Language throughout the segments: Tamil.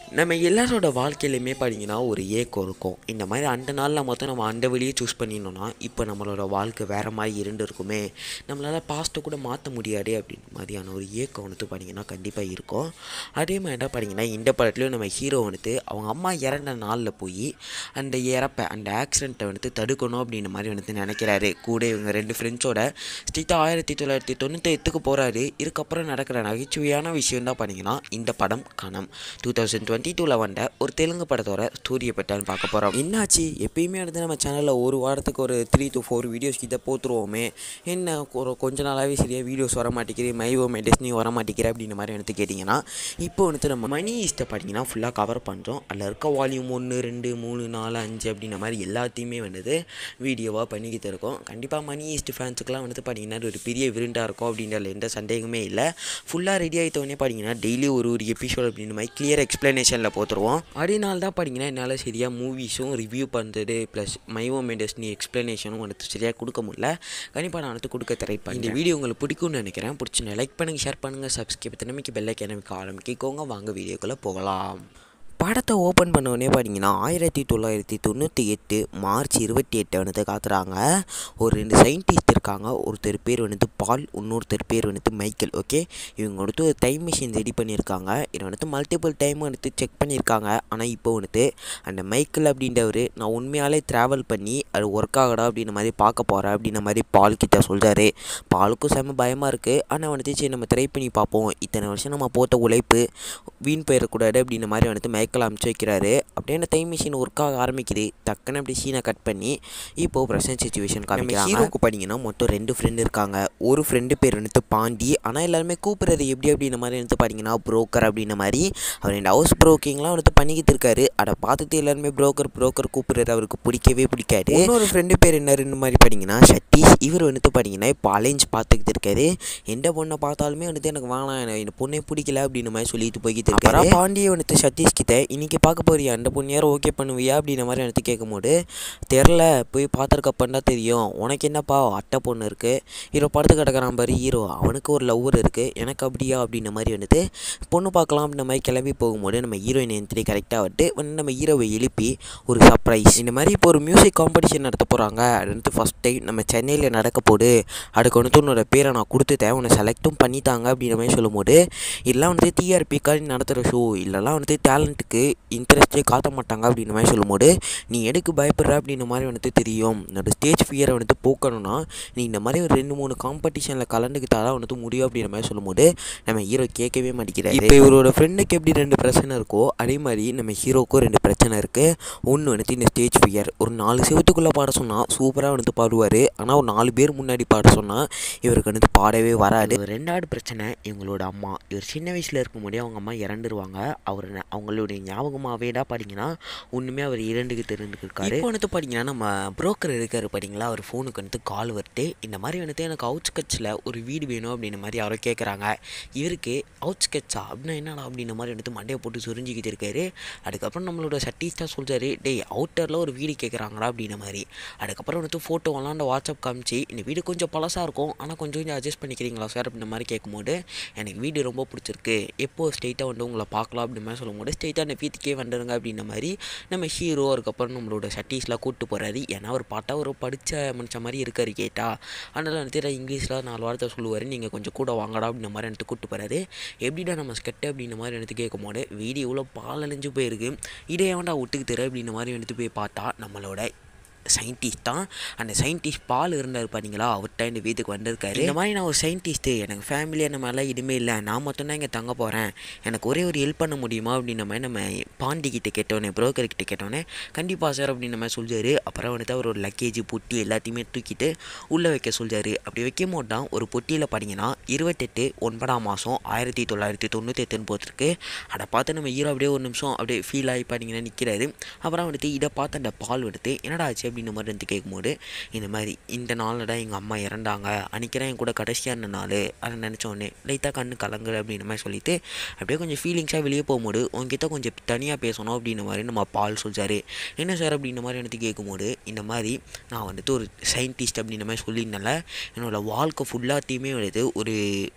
நம்ம எல்லாரோட வாழ்க்கையிலையுமே பார்த்தீங்கன்னா ஒரு ஏக்கம் இருக்கும் இந்த மாதிரி அந்த நாளில் மொத்தம் நம்ம அந்த வழியே சூஸ் பண்ணினோன்னா இப்போ நம்மளோட வாழ்க்கை வேறு மாதிரி இருந்து இருக்குமே நம்மளால் பாஸ்ட்டை கூட மாற்ற முடியாதே அப்படின்னு மாதிரியான ஒரு ஏக்கம் வந்துட்டு பார்த்தீங்கன்னா கண்டிப்பாக இருக்கும் அதே மாதிரி என்ன பார்த்தீங்கன்னா இந்த படத்துலையும் நம்ம ஹீரோ வந்துட்டு அவங்க அம்மா இறந்த நாளில் போய் அந்த இறப்பை அந்த ஆக்சிடெண்ட்டை வந்துட்டு தடுக்கணும் அப்படின்ற மாதிரி வந்துட்டு நினைக்கிறாரு கூட இவங்க ரெண்டு ஃப்ரெண்ட்ஸோட ஸ்ட்ரிக்டாக ஆயிரத்தி தொள்ளாயிரத்தி தொண்ணூற்றி எட்டுக்கு போகிறாரு இதுக்கப்புறம் நடக்கிற நகைச்சுவையான விஷயம் தான் பார்த்தீங்கன்னா இந்த படம் கணம் டூ தௌசண்ட் டுவெண்ட்டி டூவில் வந்த ஒரு தெலுங்கு படத்தோட ஸ்டோரியை பற்றி பார்க்க போகிறோம் என்னாச்சு எப்பயுமே வந்து நம்ம சேனலில் ஒரு வாரத்துக்கு ஒரு த்ரீ to ஃபோர் வீடியோஸ் கிட்ட போத்துருவோமே என்ன ஒரு கொஞ்ச நாளாகவே சரியாக வீடியோஸ் வர மாட்டேங்குது மைவோ மெடிஸ்னி வர மாட்டேங்கிற அப்படின்ற மாதிரி வந்து கேட்டிங்கன்னா இப்போ வந்துட்டு நம்ம மணி ஈஸ்ட்டை பார்த்தீங்கன்னா ஃபுல்லாக கவர் பண்ணுறோம் அதில் இருக்க வால்யூம் ஒன்று ரெண்டு மூணு நாலு அஞ்சு அப்படின்ற மாதிரி எல்லாத்தையுமே வந்துட்டு வீடியோவாக பண்ணிக்கிட்டு இருக்கோம் கண்டிப்பாக மணி ஈஸ்ட் ஃபேன்ஸுக்கெலாம் வந்துட்டு பார்த்தீங்கன்னா இது ஒரு பெரிய விருண்டாக இருக்கும் அப்படின்றதுல எந்த சந்தேகமே இல்லை ஃபுல்லாக ரெடி ஆகிட்டோடனே பார்த்தீங்கன்னா டெய்லி ஒரு ஒரு எபிசோட் அப்படின்ற மாதிரி கிளியர் எக்ஸ்ப்ளனேஷனில் போட்டுருவோம் அதனால தான் பார்த்தீங்கன்னா என்னால் சரியாக மூவிஸும் ரிவ்யூ பண்ணுறது ப்ளஸ் மைவோ மெண்டஸ்னி எக்ஸ்ப்ளனேஷனும் வந்துட்டு சரியாக கொடுக்க முடியல கண்டிப்பாக நான் வந்துட்டு கொடுக்க ட்ரை பண்ணேன் இந்த வீடியோ உங்களுக்கு பிடிக்கும்னு நினைக்கிறேன் பிடிச்சி லைக் பண்ணுங்கள் ஷேர் பண்ணுங்கள் சப்ஸ்கிரைப் தினமைக்கு பெல்லை கிளம்பிக்க ஆரம்பிக்கோங்க வாங்க வீடியோக்குள்ளே போகலாம் படத்தை ஓப்பன் பண்ண உடனே பார்த்தீங்கன்னா ஆயிரத்தி தொள்ளாயிரத்தி தொண்ணூற்றி எட்டு மார்ச் இருபத்தி எட்டு வந்துட்டு காத்துறாங்க ஒரு ரெண்டு சயின்டிஸ்ட் இருக்காங்க ஒருத்தர் பேர் வந்துட்டு பால் இன்னொருத்தர் பேர் வந்துட்டு மைக்கேல் ஓகே இவங்க வந்துட்டு ஒரு டைம் மிஷின் ரெடி பண்ணியிருக்காங்க இதை வந்துட்டு மல்டிபிள் டைம் வந்துட்டு செக் பண்ணியிருக்காங்க ஆனால் இப்போ வந்துட்டு அந்த மைக்கேல் அப்படின்றவர் நான் உண்மையாலே ட்ராவல் பண்ணி அது ஒர்க் ஆகடா அப்படின்ற மாதிரி பார்க்க போகிறேன் அப்படின்ற மாதிரி பால் கிட்ட சொல்கிறாரு பாலுக்கும் செம்ம பயமாக இருக்குது ஆனால் வந்துட்டு சரி நம்ம ட்ரை பண்ணி பார்ப்போம் இத்தனை வருஷம் நம்ம போட்ட உழைப்பு வீண் போயிடக்கூடாது அப்படின்ற மாதிரி வந்துட்டு மைக்கேல் அமுச்சு வைக்கிறாரு அப்படியே அந்த டைம் மிஷின் ஒர்க் ஆக ஆரம்பிக்குது டக்குன்னு அப்படி சீனை கட் பண்ணி இப்போது ப்ரெசன்ட் சுச்சுவேஷன் காமிக்கிறாங்க ஹீரோக்கு பார்த்தீங்கன்னா மொத்தம் ரெண்டு ஃப்ரெண்டு இருக்காங்க ஒரு ஃப்ரெண்டு பேர் வந்துட்டு பாண்டி ஆனால் எல்லாருமே கூப்பிடுறது எப்படி அப்படின்ற மாதிரி வந்துட்டு பார்த்தீங்கன்னா புரோக்கர் அப்படின்ற மாதிரி அவர் ரெண்டு ஹவுஸ் ப்ரோக்கிங்லாம் வந்துட்டு பண்ணிக்கிட்டு இருக்காரு அதை பார்த்துட்டு எல்லாருமே புரோக்கர் புரோக்கர் கூப்பிடுறது அவருக்கு பிடிக்கவே பிடிக்காது இன்னொரு ஃப்ரெண்டு பேர் என்ன ரெண்டு மாதிரி பார்த்தீங்கன்னா சதீஷ் இவர் வந்துட்டு பார்த்தீங்கன்னா இப்போ அலைன்ஸ் பார்த்துக்கிட்டு இருக்காரு எந்த பொண்ணை பார்த்தாலுமே வந்துட்டு எனக்கு வேணாம் எனக்கு இந்த பொண்ணே பிடிக்கல அப்படின்ற மாதிரி சொல்லிட்டு போய்கிட்டு இருக்காரு பாண்டியே வந்துட்டு சதீஷ் கிட்ட இன்னைக்கு பார்க்க போறியா அந்த பொண்ணு யாரும் ஓகே பண்ணுவியா அப்படின்ற மாதிரி வந்துட்டு கேட்கும்போது தெரில போய் பார்த்துருக்கப்பன் தான் தெரியும் உனக்கு என்னப்பா அட்டை பொண்ணு இருக்குது ஹீரோ படத்து கிடக்கிறான் பாரு ஹீரோ அவனுக்கு ஒரு லவ்வர் இருக்குது எனக்கு அப்படியா அப்படின்ற மாதிரி வந்துட்டு பொண்ணு பார்க்கலாம் அப்படின்ற மாதிரி கிளம்பி போகும்போது நம்ம ஹீரோயின் என்ட்ரி கரெக்டாக வந்துட்டு வந்து நம்ம ஹீரோவை எழுப்பி ஒரு சர்ப்ரைஸ் இந்த மாதிரி இப்போ ஒரு மியூசிக் காம்படிஷன் நடத்த போகிறாங்க அது வந்துட்டு ஃபஸ்ட் டைம் நம்ம சென்னையில் நடக்க போடு அதுக்கு வந்துட்டு உன்னோட பேரை நான் கொடுத்துட்டேன் உன்னை செலக்டும் பண்ணிட்டாங்க அப்படின்ற மாதிரி சொல்லும்போது இதெல்லாம் வந்துட்டு டிஆர்பிக்காக நடத்துகிற ஷோ இல்லைலாம் வந்துட்டு டேலண்ட்டுக்கு இன்ட்ரெஸ்ட்டே காட்ட மாட்டாங்க அப்படின்ற மாதிரி சொல்லும்போது நீ எதுக்கு பயப்படுற அப்படின்ற மாதிரி வந்துட்டு தெரியும் என்னோட ஸ்டேஜ் ஃபியரை வந்துட்டு போக்கணும்னா நீ இந்த மாதிரி ஒரு ரெண்டு மூணு காம்படிஷனில் கலந்துக்கிட்டா தான் வந்துட்டு முடியும் அப்படின்ற மாதிரி சொல்லும்போது நம்ம ஹீரோ கேட்கவே மாட்டேங்கிறாரு இப்போ இவரோட ஃப்ரெண்டுக்கு எப்படி ரெண்டு பிரச்சனை இருக்கோ அதே மாதிரி நம்ம ஹீரோக்கும் ரெண்டு பிரச்சனை இருக்குது ஒன்று வந்துட்டு இந்த ஸ்டேஜ் ஃபியர் ஒரு நாலு செவத்துக்குள்ளே பாட சொன்னால் சூப்பராக வந்துட்டு பாடுவார் ஆனால் ஒரு நாலு பேர் முன்னாடி பாட சொன்னால் இவருக்கு வந்துட்டு பாடவே வராது இவர் ரெண்டாவது பிரச்சனை இவங்களோட அம்மா இவர் சின்ன வயசில் இருக்கும்போதே அவங்க அம்மா இறந்துருவாங்க அவர் ந- அவங்களுடைய ஞாபகமாகவே தான் பார்த்தீங்கன்னா ஒன்றுமே அவர் இறந்துக்கிட்டு இருந்துருக்காரு இப்போ வந்துட்டு பார்த்தீங்கன்னா நம்ம புரோக்கர் இருக்காரு பார்த்தீங்களா அவர் ஃபோனுக்கு வந்துட்டு கால் வருது இந்த மாதிரி வந்துட்டு எனக்கு அவுட்ஸ்கட்ஸில் ஒரு வீடு வேணும் அப்படின்ற மாதிரி யாரோ கேட்குறாங்க இவருக்கு அவுட்ஸ்கட்ஸா அப்படின்னா என்னடா அப்படின்ற மாதிரி வந்துட்டு மண்டையை போட்டு சுரிஞ்சிக்கிட்டு இருக்காரு அதுக்கப்புறம் நம்மளோட சட்டீஸ் தான் சொல்கிறாரு டேய் அவுட்டரில் ஒரு வீடு கேட்குறாங்கடா அப்படின்ற மாதிரி அதுக்கப்புறம் வந்துட்டு ஃபோட்டோவெல்லாம் அந்த வாட்ஸ்அப் காமிச்சு இந்த வீடு கொஞ்சம் பழசாக இருக்கும் ஆனால் கொஞ்சம் கொஞ்சம் அட்ஜஸ்ட் பண்ணிக்கிறீங்களா சார் அப்படின்ற மாதிரி கேட்கும்போது எனக்கு வீடு ரொம்ப பிடிச்சிருக்கு எப்போ ஸ்ட்ரெயிட்டாக வந்து உங்களை பார்க்கலாம் அப்படின்ற மாதிரி சொல்லும்போது ஸ்ட்ரெயிட்டாக அந்த வீட்டுக்கே வந்துடுங்க அப்படின்ற மாதிரி நம்ம ஹீரோ அதுக்கப்புறம் நம்மளோட சட்டீஸ்லாம் கூப்பிட்டு போகிறாரு ஏன்னா அவர் பார்த்தா ஒரு படித்த மனுஷன் மாதிரி இருக்காரு கேட்டா அதனால் வந்துட்டு நான் இங்கிலீஷில் நாலு வார்த்தை சொல்லுவார் நீங்கள் கொஞ்சம் கூட வாங்கடா அப்படின்ற மாதிரி எனக்கு கூப்பிட்டு போகிறாரு எப்படிடா நம்ம ஸ்கெட்டு அப்படின்ற மாதிரி எனக்கு கேட்கும்போது வீடு இவ்வளோ பால் அழிஞ்சு போயிருக்கு இதை ஏன்டா விட்டுக்கிட்டு அப்படின்ற மாதிரி வந்துட்டு போய் பார்த்தா நம்மளோட சயின்டிஸ்ட் தான் அந்த சயின்டிஸ்ட் பால் இருந்தார் பார்த்தீங்களா அவர்கிட்ட இந்த வீட்டுக்கு வந்திருக்காரு இந்த மாதிரி நான் ஒரு சயின்டிஸ்ட்டு எனக்கு ஃபேமிலி அந்த மாதிரிலாம் எதுவுமே இல்லை நான் மட்டும்தான் இங்கே தங்க போகிறேன் எனக்கு ஒரே ஒரு ஹெல்ப் பண்ண முடியுமா அப்படின்ற மாதிரி நம்ம பாண்டி கிட்ட கேட்டோன்னே புரோக்கர் கிட்ட கேட்டோன்னே கண்டிப்பாக சார் அப்படின்ற மாதிரி சொல்லிட்டாரு அப்புறம் வந்துட்டு அவர் ஒரு லக்கேஜ் பொட்டி எல்லாத்தையுமே தூக்கிட்டு உள்ளே வைக்க சொல்லிட்டாரு அப்படி வைக்கும் போது தான் ஒரு பொட்டியில் பார்த்தீங்கன்னா இருபத்தெட்டு ஒன்பதாம் மாதம் ஆயிரத்தி தொள்ளாயிரத்தி தொண்ணூற்றி எட்டுன்னு போட்டிருக்கு அதை பார்த்து நம்ம ஹீரோ அப்படியே ஒரு நிமிஷம் அப்படியே ஃபீல் ஆகி பார்த்தீங்கன்னா நிற்கிறாரு அப்புறம் வந்துட்டு இதை பார்த்து அந்த பால் எடுத்து என்னடா ஆச்சு அப்படின்ற மாதிரி வந்து கேட்கும்போது இந்த மாதிரி இந்த நாளில் தான் எங்கள் அம்மா இறந்தாங்க அன்றைக்கி என் கூட கடைசியான நாள் அதை நினச்ச உடனே லைட்டாக கண்ணு கலங்குற அப்படின்ற மாதிரி சொல்லிட்டு அப்படியே கொஞ்சம் ஃபீலிங்ஸாக வெளியே போகும்போது உங்ககிட்ட கொஞ்சம் தனியாக பேசணும் அப்படின்ற மாதிரி நம்ம பால் சொல்லிச்சாரு என்ன சார் அப்படின்ற மாதிரி எனக்கு கேட்கும்போது இந்த மாதிரி நான் வந்துட்டு ஒரு சயின்டிஸ்ட் அப்படின்ற மாதிரி சொல்லியிருந்தேன்ல என்னோடய வாழ்க்கை ஃபுல்லாத்தையுமே வந்துட்டு ஒரு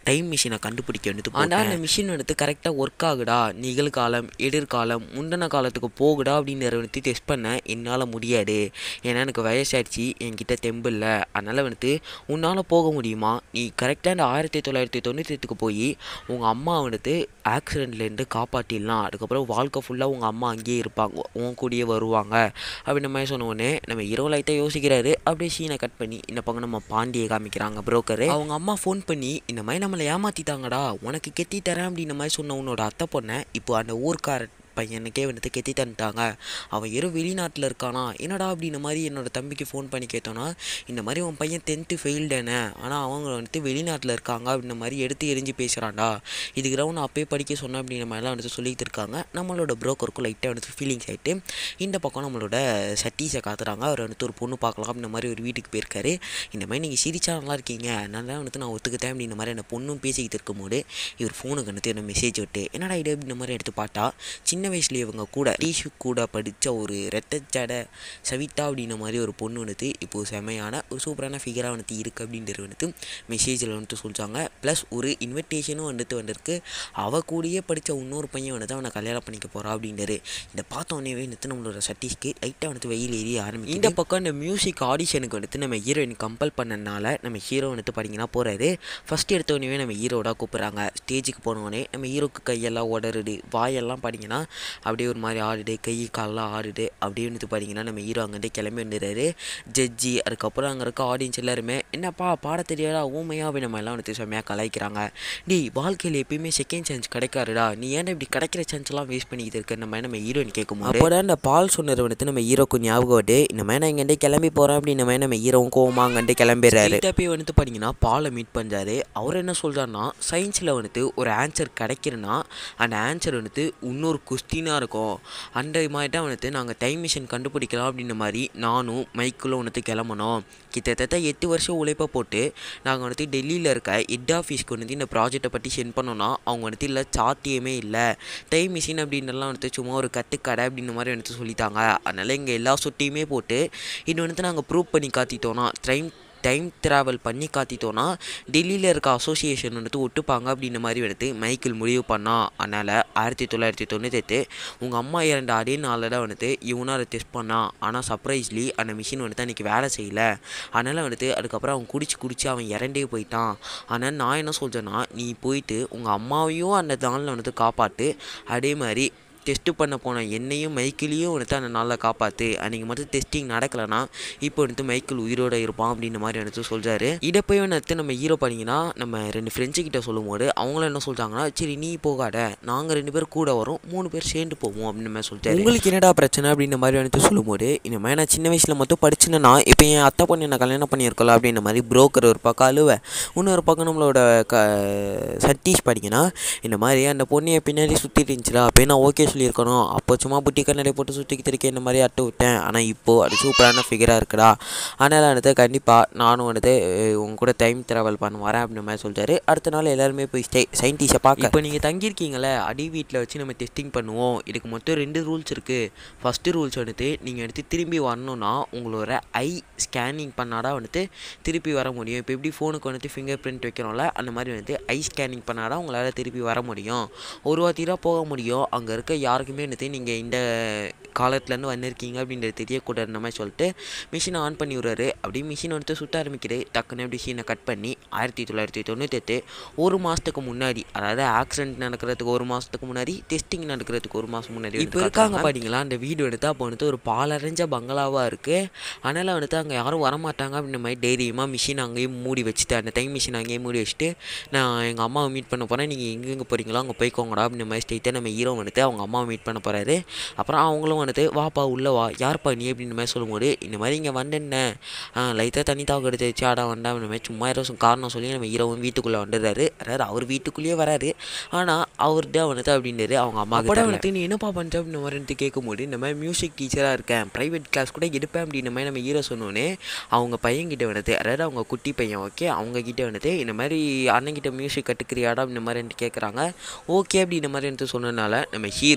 டைம் மிஷினை கண்டுபிடிக்க வந்துட்டு ஆனால் அந்த மிஷின் வந்துட்டு கரெக்டாக ஒர்க் ஆகுடா நிகழ்காலம் எதிர்காலம் முந்தின காலத்துக்கு போகுடா அப்படின்றத வந்துட்டு டெஸ்ட் பண்ண என்னால் முடியாது ஏன்னா எனக்கு வயசாயிடுச்சு என்கிட்ட தெம்பு இல்லை அதனால் வந்துட்டு உன்னால் போக முடியுமா நீ கரெக்டாக இந்த ஆயிரத்தி தொள்ளாயிரத்தி தொண்ணூற்றி எட்டுக்கு போய் உங்கள் அம்மா வந்துட்டு ஆக்சிடெண்ட்லேருந்து காப்பாற்றிடலாம் அதுக்கப்புறம் வாழ்க்கை ஃபுல்லாக உங்கள் அம்மா அங்கேயே இருப்பாங்க உன் கூடயே வருவாங்க அப்படின்ற மாதிரி சொன்ன உடனே நம்ம இரவு லைட்டாக யோசிக்கிறாரு அப்படியே சீனை கட் பண்ணி இந்த பக்கம் நம்ம பாண்டியை காமிக்கிறாங்க புரோக்கரு அவங்க அம்மா ஃபோன் பண்ணி இந்த மாதிரி நம்மளை ஏமாற்றிட்டாங்கடா உனக்கு கெட்டி தரேன் அப்படின்ற மாதிரி சொன்ன உன்னோட அத்தை பொண்ணை இப்போ அந்த ஊர்க்கார பையனுக்கே வந்துட்டு கெத்தி தந்துட்டாங்க அவன் ஏதோ வெளிநாட்டில் இருக்கானா என்னடா அப்படின்ன மாதிரி என்னோட தம்பிக்கு ஃபோன் பண்ணி கேட்டோன்னா இந்த மாதிரி உன் பையன் டென்த்து ஃபெயில்டேனே ஆனால் அவங்க வந்துட்டு வெளிநாட்டில் இருக்காங்க அப்படின்ற மாதிரி எடுத்து எரிஞ்சு பேசுகிறான்டா இதுக்கு தான் நான் அப்பயே படிக்க சொன்னேன் அப்படின்ற மாதிரிலாம் வந்துட்டு சொல்லிட்டு இருக்காங்க நம்மளோட ப்ரோக்கருக்கும் லைட்டாக வந்துட்டு ஃபீலிங்ஸ் ஆகிட்டு இந்த பக்கம் நம்மளோட சட்டீஸை காத்துறாங்க அவர் வந்துட்டு ஒரு பொண்ணு பார்க்கலாம் அப்படின்ற மாதிரி ஒரு வீட்டுக்கு போயிருக்காரு இந்த மாதிரி நீங்கள் சிரிச்சா நல்லா இருக்கீங்க அதனால வந்துட்டு நான் ஒத்துக்கிட்டேன் அப்படின்ற மாதிரி அந்த பொண்ணும் பேசிக்கிட்டு இருக்கும்போது இவர் ஃபோனுக்கு வந்துட்டு என்ன மெசேஜ் விட்டு என்னடா இது அப்படின்ற மாதிரி எடுத்து பார்த்தா சின்ன வயசுலேயே இவங்க கூட டீஷு கூட படித்த ஒரு ரெட்டச்சடை சவிதா அப்படின்ற மாதிரி ஒரு பொண்ணு வந்துட்டு இப்போது செமையான ஒரு சூப்பரான ஃபிகராக வந்துட்டு இருக்குது அப்படின்றது வந்துட்டு மெசேஜில் வந்துட்டு சொல்லிட்டாங்க ப்ளஸ் ஒரு இன்விடேஷனும் வந்துட்டு வந்திருக்கு அவ கூடயே படித்த இன்னொரு பையன் வந்துட்டு அவனை கல்யாணம் பண்ணிக்க போகிறா அப்படின்றாரு இதை பார்த்தோன்னே வந்துட்டு நம்மளோட சட்டீஸ்க்கு லைட்டாக வந்துட்டு வெயில் ஏறி ஆரம்பிக்கும் இந்த பக்கம் இந்த மியூசிக் ஆடிஷனுக்கு வந்துட்டு நம்ம ஹீரோயின் கம்பல் பண்ணனால நம்ம ஹீரோ வந்துட்டு பார்த்தீங்கன்னா போகிறாரு ஃபஸ்ட் எடுத்தோடனே நம்ம ஹீரோட கூப்பிட்றாங்க ஸ்டேஜுக்கு போனோடனே நம்ம ஹீரோக்கு கையெல்லாம் உடருது வாயெல்லாம் பார்த்தீங்கன்னா அப்படியே ஒரு மாதிரி ஆடுது கை காலெல்லாம் ஆடுது அப்படியே வந்துட்டு பார்த்தீங்கன்னா நம்ம ஹீரோ அங்கேருந்து கிளம்பி வந்துடுறாரு ஜட்ஜி அதுக்கப்புறம் அங்கே இருக்க ஆடியன்ஸ் எல்லாருமே என்னப்பா பாட தெரியாதா ஊமையா அப்படி நம்ம எல்லாம் வந்துட்டு செம்மையாக கலாய்க்கிறாங்க டே வாழ்க்கையில் எப்பயுமே செகண்ட் சான்ஸ் கிடைக்காதுடா நீ ஏன்டா இப்படி கிடைக்கிற சான்ஸ்லாம் வேஸ்ட் பண்ணிக்கிட்டு இருக்க நம்ம நம்ம ஹீரோயின் கேட்கும் அப்போட அந்த பால் சொன்னது வந்துட்டு நம்ம ஹீரோக்கு ஞாபகம் வருது இந்த மாதிரி நான் இங்கேருந்து கிளம்பி போகிறேன் அப்படின்னு மாதிரி நம்ம ஹீரோவும் கோவமாக அங்கேருந்து கிளம்பிடுறாரு போய் வந்துட்டு பார்த்தீங்கன்னா பாலை மீட் பண்ணுறாரு அவர் என்ன சொல்கிறாருன்னா சயின்ஸில் வந்துட்டு ஒரு ஆன்சர் கிடைக்கிறனா அந்த ஆன்சர் வந்துட்டு இன்னொரு கொஸ்டினாக இருக்கும் அந்த மாதிரி தான் வந்துட்டு நாங்கள் டைம் மிஷின் கண்டுபிடிக்கலாம் அப்படின்ற மாதிரி நானும் மைக்கிளும் வந்துட்டு கிளம்பணும் கிட்டத்தட்ட எட்டு வருஷம் உழைப்பை போட்டு நாங்கள் வந்துட்டு டெல்லியில் இருக்க ஹெட் ஆஃபீஸ்க்கு வந்துட்டு இந்த ப்ராஜெக்டை பற்றி சென்ட் பண்ணோன்னா அவங்க வந்துட்டு இல்லை சாத்தியமே இல்லை டைம் மிஷின் அப்படின்றலாம் வந்துட்டு சும்மா ஒரு கட்டுக்கடை அப்படின்ற மாதிரி வந்துட்டு சொல்லிட்டாங்க அதனால் எங்கள் எல்லா சொட்டையுமே போட்டு இது வந்துட்டு நாங்கள் ப்ரூவ் பண்ணி காத்திட்டோன்னா டைம் டைம் ட்ராவல் பண்ணி காத்திட்டோன்னா டெல்லியில் இருக்க அசோசியேஷன் வந்துட்டு ஒட்டுப்பாங்க அப்படின்ற மாதிரி வந்துட்டு மைக்கேல் முடிவு பண்ணா அதனால் ஆயிரத்தி தொள்ளாயிரத்தி தொண்ணூத்தெட்டு உங்கள் அம்மா இறந்த அதே நாளில் தான் வந்துட்டு இவனும் அதை டெஸ்ட் பண்ணான் ஆனால் சர்ப்ரைஸ்லி அந்த மிஷின் வந்துட்டு அன்றைக்கி வேலை செய்யலை அதனால் வந்துட்டு அதுக்கப்புறம் அவன் குடிச்சு குடிச்சு அவன் இறண்டே போயிட்டான் ஆனால் நான் என்ன சொல்கிறேன்னா நீ போயிட்டு உங்கள் அம்மாவையும் அந்த நாளில் வந்துட்டு காப்பாற்று அதே மாதிரி டெஸ்ட்டு பண்ண போன என்னையும் மைக்கிளையும் வந்துட்டு அந்த நாளில் காப்பாற்று அன்றைக்கி மட்டும் டெஸ்டிங் நடக்கலைன்னா இப்போ வந்துட்டு மைக்கிள் உயிரோட இருப்பான் அப்படின்ற மாதிரி வந்துட்டு சொல்கிறாரு இதை போய் வந்துட்டு நம்ம ஹீரோ பண்ணிங்கன்னா நம்ம ரெண்டு ஃப்ரெண்ட்ஸு கிட்ட சொல்லும்போது அவங்களும் என்ன சொல்கிறாங்கன்னா சரி நீ போகாத நாங்கள் ரெண்டு பேர் கூட வரோம் மூணு பேர் சேர்ந்து போவோம் அப்படின்ற மாதிரி சொல்லிட்டாரு உங்களுக்கு என்னடா பிரச்சனை அப்படின்ற மாதிரி வந்துட்டு சொல்லும்போது இந்த மாதிரி நான் சின்ன வயசில் மட்டும் படிச்சுன்னா இப்போ என் அத்தை பொண்ணு என்ன கல்யாணம் பண்ணியிருக்கலாம் அப்படின்ற மாதிரி புரோக்கர் ஒரு பக்கம் அழுவ இன்னொரு பக்கம் நம்மளோட க சத்தீஷ் படிக்கனா இந்த மாதிரி அந்த பொண்ணையை பின்னாடி சுற்றிட்டு இருந்துச்சுடா அப்போ நான் ஓகே சொல்லியிருக்கணும் அப்போ சும்மா புட்டி கண்ணாடி போட்டு சுற்றிக்கிட்டு இருக்கேன் இந்த மாதிரி அட்டு விட்டேன் ஆனால் இப்போது அது சூப்பரான ஃபிகராக இருக்குடா அதனால் வந்துட்டு கண்டிப்பாக நானும் வந்துட்டு அஹ், உங்க கூட டைம் ட்ராவல் பண்ண வரேன் அப்படின்ற மாதிரி சொல்லிட்டாரு அடுத்த நாள் எல்லாருமே போய் ஸ்டே சயின்டிஸ்ட்டை பார்க்க இப்போ நீங்கள் தங்கியிருக்கீங்களே அடி வீட்டில் வச்சு நம்ம டெஸ்டிங் பண்ணுவோம் இதுக்கு மொத்தம் ரெண்டு ரூல்ஸ் இருக்குது ஃபஸ்ட்டு ரூல்ஸ் வந்துட்டு நீங்கள் எடுத்து திரும்பி வரணும்னா உங்களோட ஐ ஸ்கேனிங் பண்ணாதான் வந்துட்டு திருப்பி வர முடியும் இப்போ எப்படி ஃபோனுக்கு வந்துட்டு ஃபிங்கர் பிரிண்ட் வைக்கிறோம்ல அந்த மாதிரி வந்துட்டு ஐ ஸ்கேனிங் பண்ணாதான் உங்களால் திருப்பி வர முடியும் ஒரு வாட்டி தான் போக முடியும் அங்கே இருக்க யாருக்குமே வந்துட்டு நீங்கள் இந்த காலத்துலேருந்து வந்திருக்கீங்க அப்படின்றது தெரியக்கூடாதுன்ற மாதிரி சொல்லிட்டு மிஷினை ஆன் பண்ணி விடுறாரு அப்படியே மிஷின் வந்துட்டு சுட்ட ஆரம்பிக்குது டக்குன்னு அப்படி மிஷினை கட் பண்ணி ஆயிரத்தி தொள்ளாயிரத்தி தொண்ணூத்தெட்டு ஒரு மாதத்துக்கு முன்னாடி அதாவது ஆக்சிடென்ட் நடக்கிறதுக்கு ஒரு மாதத்துக்கு முன்னாடி டெஸ்டிங் நடக்கிறதுக்கு ஒரு மாதம் முன்னாடி இப்போ இருக்காங்க பாத்தீங்களா அந்த வீடு வந்துட்டு அப்போ வந்துட்டு ஒரு பாலடைஞ்ச பங்களாவாக இருக்குது அதனால் வந்துட்டு அங்கே யாரும் வரமாட்டாங்க அப்படின்ற மாதிரி தைரியமாக மிஷின் அங்கேயும் மூடி வச்சுட்டு அந்த டைம் மிஷின் அங்கேயே மூடி வச்சுட்டு நான் எங்கள் அம்மாவை மீட் பண்ண போகிறேன் நீங்கள் எங்கெங்கே போகிறீங்களோ அங்கே போய்க்கோங்கடா அப்படின்ற மாதிரி ஸ்ட்ரெயிட்டாக நம்ம ஹீரோ வந்துட்டு அவங்க அம்மாவை மீட் பண்ண போகிறாரு அப்புறம் அவங்களும் வந்துட்டு வாப்பா உள்ளே வா யார்ப்பா நீ அப்படின்ற மாதிரி சொல்லும்போது இந்த மாதிரி இங்கே வந்தேன்னே லைட்டாக தண்ணி தாக்கு எடுத்து ஆடா வந்தேன் அப்படின்ற மாதிரி சும்மா ஏதோ சொ- காரணம் சொல்லி நம்ம ஹீரோவும் வீட்டுக்குள்ளே வந்துடுறாரு அதாவது அவர் வீட்டுக்குள்ளேயே வராரு ஆனால் அவர் தான் வந்துட்டு அப்படின்றாரு அவங்க அம்மா கூட வந்துட்டு நீ என்னப்பா பண்ணுற அப்படின்ற மாதிரி வந்துட்டு கேட்கும்போது இந்த மாதிரி மியூசிக் டீச்சராக இருக்கேன் ப்ரைவேட் கிளாஸ் கூட எடுப்பேன் அப்படின்ற மாதிரி நம்ம ஹீரோ சொன்னோன்னே அவங்க பையன்கிட்ட வந்துட்டு அதாவது அவங்க குட்டி பையன் ஓகே அவங்க கிட்ட வந்துட்டு இந்த மாதிரி அண்ணன்கிட்ட மியூசிக் கற்றுக்கிறியாடா அப்படின்ற மாதிரி வந்துட்டு கேட்குறாங்க ஓகே அப்படின்ற மாதிரி வந்துட்டு சொன்னதுனால நம்ம ஹீரோ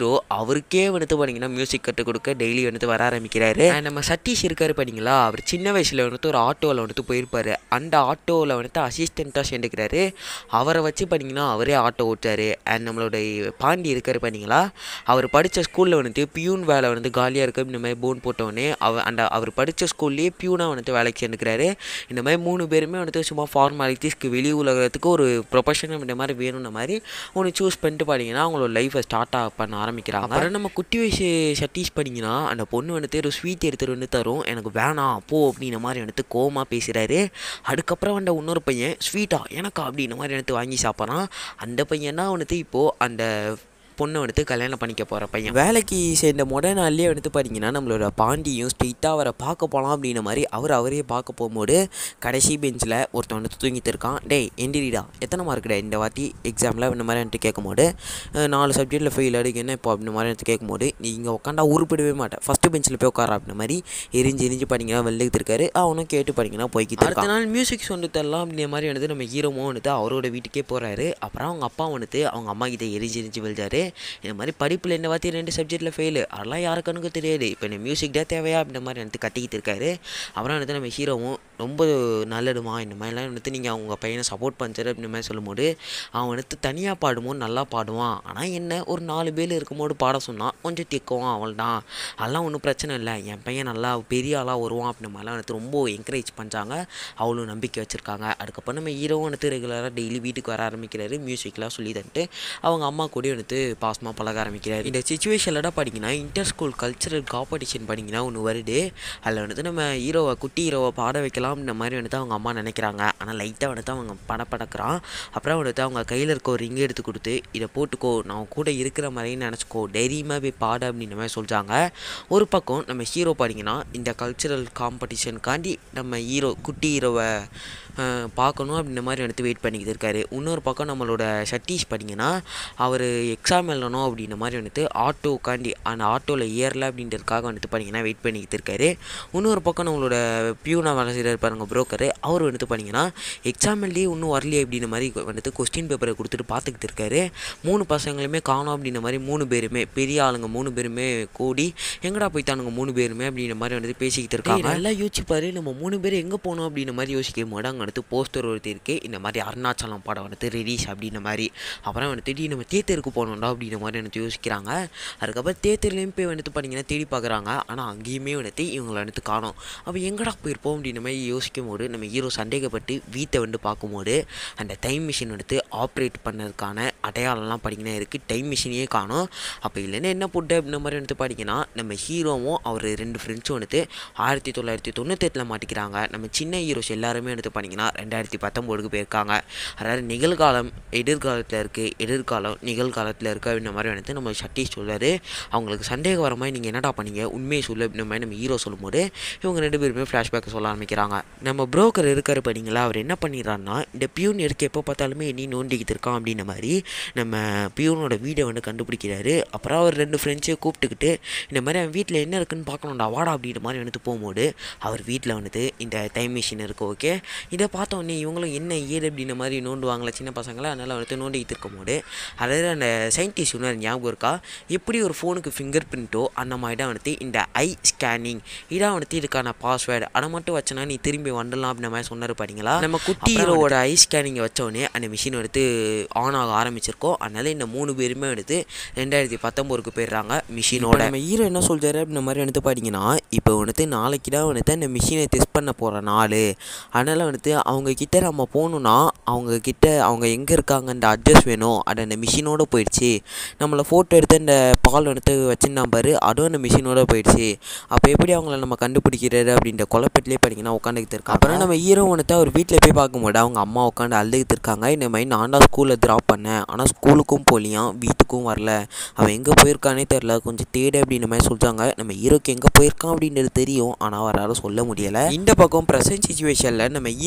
ஹீரோ அவருக்கே வந்துட்டு பார்த்தீங்கன்னா மியூசிக் கற்றுக் கொடுக்க டெய்லி வந்துட்டு வர ஆரம்பிக்கிறாரு And நம்ம சதீஷ் இருக்காரு பார்த்தீங்களா அவர் சின்ன வயசில் வந்துட்டு ஒரு ஆட்டோவில் வந்துட்டு போயிருப்பாரு அந்த ஆட்டோவில் வந்துட்டு அசிஸ்டண்ட்டாக சேர்ந்துக்கிறாரு அவரை வச்சு பார்த்தீங்கன்னா அவரே ஆட்டோ ஓட்டாரு அண்ட் நம்மளோட பாண்டி இருக்காரு பார்த்தீங்களா அவர் படித்த ஸ்கூலில் வந்துட்டு பியூன் வேலை வந்து காலியாக இருக்கு இந்த மாதிரி போன் போட்டோடனே அவ அந்த அவர் படித்த ஸ்கூல்லேயே பியூனாக வந்துட்டு வேலைக்கு சேர்ந்துக்கிறாரு இந்த மாதிரி மூணு பேருமே வந்துட்டு சும்மா ஃபார்மாலிட்டிஸ்க்கு வெளி உலகத்துக்கு ஒரு ப்ரொஃபஷனல் இந்த மாதிரி வேணும்ன மாதிரி ஒன்று சூஸ் பண்ணிட்டு பார்த்தீங்கன்னா அவங்களோட லைஃப்பை ஸ்டார்ட் பண்ண ஆரம்பிக்கிறாங்க அப்புறம் நம்ம குட்டி வயசு சட்டீஸ் பண்ணிங்கன்னா அந்த பொண்ணு வந்துட்டு ஒரு ஸ்வீட் எடுத்துகிட்டு வந்து தரும் எனக்கு வேணாம் போ அப்படின்ற மாதிரி வந்துட்டு கோவமாக பேசுகிறாரு அதுக்கப்புறம் வந்த இன்னொரு பையன் ஸ்வீட்டா எனக்கா அப்படின்ற மாதிரி எடுத்து வாங்கி சாப்பிட்றான் அந்த பையன் தான் வந்துட்டு இப்போது அந்த பொண்ணை வந்துட்டு கல்யாணம் பண்ணிக்க போகிற பையன் வேலைக்கு சேர்ந்த முத நாள்லேயே வந்துட்டு பார்த்தீங்கன்னா நம்மளோட பாண்டியும் ஸ்ட்ரெயிட்டாக அவரை பார்க்க போகலாம் அப்படின்ற மாதிரி அவர் அவரே பார்க்க போகும்போது கடைசி பெஞ்சில் ஒருத்தன் வந்துட்டு தூங்கிட்டு இருக்கான் டேய் எந்திரிடா எத்தனை மார்க்குடா இந்த வாட்டி எக்ஸாமில் இந்த மாதிரி வந்துட்டு கேட்கும்போது அஹ், நாலு சப்ஜெக்ட்டில் ஃபெயில் அடிக்க என்ன இப்போ அப்படின்ற மாதிரி வந்துட்டு கேட்கும்போது நீ இங்கே உட்காந்தா உருப்பிடவே மாட்டேன் ஃபஸ்ட்டு பெஞ்சில் போய் உட்கார அப்படின்ற மாதிரி எரிஞ்சு எரிஞ்சு பார்த்தீங்கன்னா வெளில இருக்காரு அவனும் கேட்டு பார்த்தீங்கன்னா போய்க்கிட்டு அடுத்த நாள் மியூசிக் சொல்லி தரலாம் அப்படின்ற மாதிரி வந்துட்டு நம்ம ஹீரோவும் வந்துட்டு அவரோட வீட்டுக்கே போகிறாரு அப்புறம் அவங்க அப்பா வந்துட்டு அவங்க அம்மா கிட்ட எரிஞ்சு எரிஞ்சு விழுந்தாரு இந்த மாதிரி படிப்பில் இந்த வாத்தி ரெண்டு சப்ஜெக்ட்டில் ஃபெயிலு அதெல்லாம் யாருக்கனுக்கு தெரியாது இப்போ இந்த மியூசிக் தான் தேவையா அப்படின்ற மாதிரி வந்துட்டு கட்டிக்கிட்டு இருக்காரு அப்புறம் வந்துட்டு நம்ம ஹீரோவும் ரொம்ப நல்லதுமா இந்த மாதிரிலாம் வந்துட்டு நீங்கள் அவங்க பையனை சப்போர்ட் பண்ணுறாரு அப்படின்ற மாதிரி சொல்லும்போது அவன் வந்துட்டு தனியாக பாடும்போது நல்லா பாடுவான் ஆனால் என்ன ஒரு நாலு பேர் இருக்கும்போது பாட சொன்னான் கொஞ்சம் திக்குவான் அவள் தான் அதெல்லாம் ஒன்றும் பிரச்சனை இல்லை என் பையன் நல்லா பெரிய ஆளாக வருவான் அப்படின்ற மாதிரிலாம் வந்துட்டு ரொம்ப என்கரேஜ் பண்ணுறாங்க அவ்வளோ நம்பிக்கை வச்சுருக்காங்க அதுக்கப்புறம் நம்ம ஹீரோவும் வந்துட்டு ரெகுலராக டெய்லி வீட்டுக்கு வர ஆரம்பிக்கிறாரு மியூசிக்லாம் சொல்லி தந்துட்டு அவங்க அம்மா கூட வந்துட்டு பாசமாக பழக ஆரம்பிக்கிறாரு இந்த சுச்சுவேஷனில் பார்த்தீங்கன்னா இன்டர் ஸ்கூல் கல்ச்சரல் காம்படிஷன் பார்த்தீங்கன்னா ஒன்று வருது அதில் வந்துட்டு நம்ம ஹீரோவை குட்டி ஹீரோவை பாட வைக்கலாம் இந்த மாதிரி வந்துட்டு அவங்க அம்மா நினைக்கிறாங்க ஆனால் லைட்டாக வந்துட்டு அவங்க பட படக்கிறான் அப்புறம் வந்துட்டு அவங்க கையில் இருக்க ஒரு ரிங் எடுத்து கொடுத்து இதை போட்டுக்கோ நான் கூட இருக்கிற மாதிரியே நினச்சிக்கோ தைரியமாக போய் பாடு அப்படின்ற மாதிரி சொல்கிறாங்க ஒரு பக்கம் நம்ம ஹீரோ பாடிங்கன்னா இந்த கல்ச்சரல் காம்படிஷனுக்காண்டி நம்ம ஹீரோ குட்டி ஹீரோவை அஹ், பார்க்கணும் அப்படின்ற மாதிரி வந்துட்டு வெயிட் பண்ணிக்கிட்டு இருக்காரு இன்னொரு பக்கம் நம்மளோட சதீஷ் பார்த்தீங்கன்னா அவர் எக்ஸாம் எழுதணும் அப்படின்ற மாதிரி வந்துட்டு ஆட்டோக்காண்டி அந்த ஆட்டோவில் ஏறல அப்படின்றதுக்காக வந்துட்டு பார்த்தீங்கன்னா வெயிட் பண்ணிக்கிட்டு இருக்காரு இன்னொரு பக்கம் நம்மளோட பியூனா வேலை செய்கிறார் பாருங்க புரோக்கர் அவர் வந்துட்டு பார்த்தீங்கன்னா எக்ஸாம் எழுதி இன்னும் வரலையே அப்படின்ற மாதிரி வந்துட்டு கொஸ்டின் பேப்பரை கொடுத்துட்டு பார்த்துக்கிட்டு இருக்காரு மூணு பசங்களுமே காணோம் அப்படின்ற மாதிரி மூணு பேருமே பெரிய ஆளுங்க மூணு பேருமே கூடி எங்கடா போய்த்தானுங்க மூணு பேருமே அப்படின்ற மாதிரி வந்துட்டு பேசிக்கிட்டு இருக்காங்க நல்லா யோசிப்பாரு நம்ம மூணு பேர் எங்கே போனோம் அப்படின்ற மாதிரி யோசிக்கும் போது அங்கே வந்துட்டு போஸ்டர் ஒருத்தர் இருக்கு இந்த மாதிரி அருணாச்சலம் படம் வந்துட்டு ரிலீஸ் அப்படின்ற மாதிரி அப்புறம் வந்துட்டு "டேய், நம்ம தேட்டருக்கு போகணும்டா அப்படின்ற மாதிரி வந்துட்டு யோசிக்கிறாங்க அதுக்கப்புறம் தேட்டர்லேயும் போய் வந்துட்டு பார்த்தீங்கன்னா தேடி பார்க்குறாங்க ஆனால் அங்கேயுமே வந்துட்டு இவங்களை வந்துட்டு காணோம் அப்போ எங்கடா போயிருப்போம் அப்படின்ற மாதிரி யோசிக்கும் போது நம்ம ஹீரோ சந்தேகப்பட்டு வீட்டை வந்து பார்க்கும்போது அந்த டைம் மிஷின் வந்துட்டு ஆப்ரேட் பண்ணதுக்கான அடையாளம்லாம் பார்த்தீங்கன்னா இருக்குது டைம் மிஷினையே காணோம் அப்போ இல்லைன்னா என்ன போட்டு அப்படின்ற மாதிரி வந்துட்டு பார்த்தீங்கன்னா நம்ம ஹீரோவும் அவர் ரெண்டு ஃப்ரெண்ட்ஸும் வந்துட்டு ஆயிரத்தி தொள்ளாயிரத்தி தொண்ணூத்தெட்டில் மாட்டிக்கிறாங்க நம்ம சின்ன ஹீரோஸ் எல்லாருமே வந்துட்டு பார்த்தீங்கன்னா ரெண்டாயிரத்தி பத்தொம்போதுக்கு போயிருக்காங்க அதாவது நிகழ்காலம் எதிர்காலத்தில் இருக்குது எதிர்காலம் நிகழ்காலத்தில் இருக்குது அப்படின்ற மாதிரி வந்துட்டு நம்ம சட்டீஷ் சொல்றாரு அவங்களுக்கு சந்தேகம் வர மாதிரி நீங்கள் என்னடா பண்ணீங்க உண்மையை சொல்லு அப்படின்ற மாதிரி நம்ம ஹீரோ சொல்லும்போது இவங்க ரெண்டு பேருமே ஃப்ளாஷ்பேக்கை சொல்ல ஆரம்பிக்கிறாங்க நம்ம புரோக்கர் இருக்காரு பார்த்தீங்களா அவர் என்ன பண்ணிடுறாருன்னா இந்த பியூன் எடுக்க எப்போ பார்த்தாலுமே நீ நோண்டிக்கிட்டு இருக்கான் அப்படின்ற மாதிரி நம்ம பியூனோட வீடை வந்து கண்டுபிடிக்கிறாரு அப்புறம் அவர் ரெண்டு ஃப்ரெண்ட்ஸையும் கூப்பிட்டுக்கிட்டு இந்த மாதிரி அவன் வீட்டில் என்ன இருக்குன்னு பார்க்கணும்டா வாடா அப்படின்ற மாதிரி வந்துட்டு போகும்போது அவர் வீட்டில் வந்துட்டு இந்த டைம் மிஷின் இருக்குது ஓகே இதை பார்த்த உடனே இவங்களும் என்ன ஏது அப்படின்ற மாதிரி நோண்டுவாங்களே சின்ன பசங்களை அதனால் வந்துட்டு நோண்டிக்கிட்டு இருக்கும்போது அதாவது அந்த சயின்டிஸ்ட் இன்னொரு ஞாபகம் இருக்கா எப்படி ஒரு ஃபோனுக்கு ஃபிங்கர் பிரிண்ட்டோ அந்த மாதிரி தான் வந்துட்டு இந்த ஐ ஸ்கேனிங் இதான் வந்துட்டு இதுக்கான பாஸ்வேர்டு அதை மட்டும் வச்சனா நீ திரும்பி வந்துடலாம் அப்படின்ற மாதிரி சொன்னார் பாத்தீங்களா நம்ம குட்டி ஹீரோவோட ஐ ஸ்கேனிங்கை வச்ச உடனே அந்த மிஷின் வந்துட்டு ஆன் ஆக ஆரம்பிச்சிருக்கோம் அதனால இந்த மூணு பேருமே வந்துட்டு ரெண்டாயிரத்தி பத்தொம்போதுக்கு போயிடுறாங்க மிஷினோட நம்ம ஹீரோ என்ன சொல்கிறாரு அப்படின்ற மாதிரி வந்துட்டு பார்த்தீங்கன்னா இப்போ வந்துட்டு நாளைக்கு தான் வந்துட்டு அந்த மிஷினை டெஸ்ட் பண்ண போகிற நாள் அதனால் வந்துட்டு அவங்க கிட்ட நம்ம போகணுன்னா அவங்க கிட்ட அவங்க எங்கே இருக்காங்க அந்த அட்ரஸ் வேணும் அது அந்த மிஷினோட போயிடுச்சு நம்மளை ஃபோட்டோ எடுத்து அந்த பால் வந்துட்டு வச்சிருந்தா பாரு அதுவும் அந்த மிஷினோட போயிடுச்சு அப்போ எப்படி அவங்கள நம்ம கண்டுபிடிக்கிறது அப்படின்ற குழப்பத்திலே பார்த்தீங்கன்னா உட்காந்துக்கிட்டு இருக்காங்க அப்புறம் நம்ம ஹீரோ வந்துட்டு அவர் வீட்டில் போய் பார்க்கும்போது அவங்க அம்மா உட்காந்து அழுதுகிட்டு இருக்காங்க இந்த மாதிரி நான் தான் ஸ்கூலில் ட்ராப் பண்ணேன் ஆனால் ஸ்கூலுக்கும் போலியாம் வீட்டுக்கும் வரல அவன் எங்கே போயிருக்கானே தெரில கொஞ்சம் தேடு அப்படின்ற மாதிரி சொல்கிறாங்க நம்ம ஹீரோக்கு எங்கே போயிருக்கான் அப்படின்றது தெரியும் ஆனால் அவரால் சொல்ல முடியலை இந்த பக்கம் ப்ரெசன்ட் சுச்சுவேஷனில் நம்ம ஹீரோ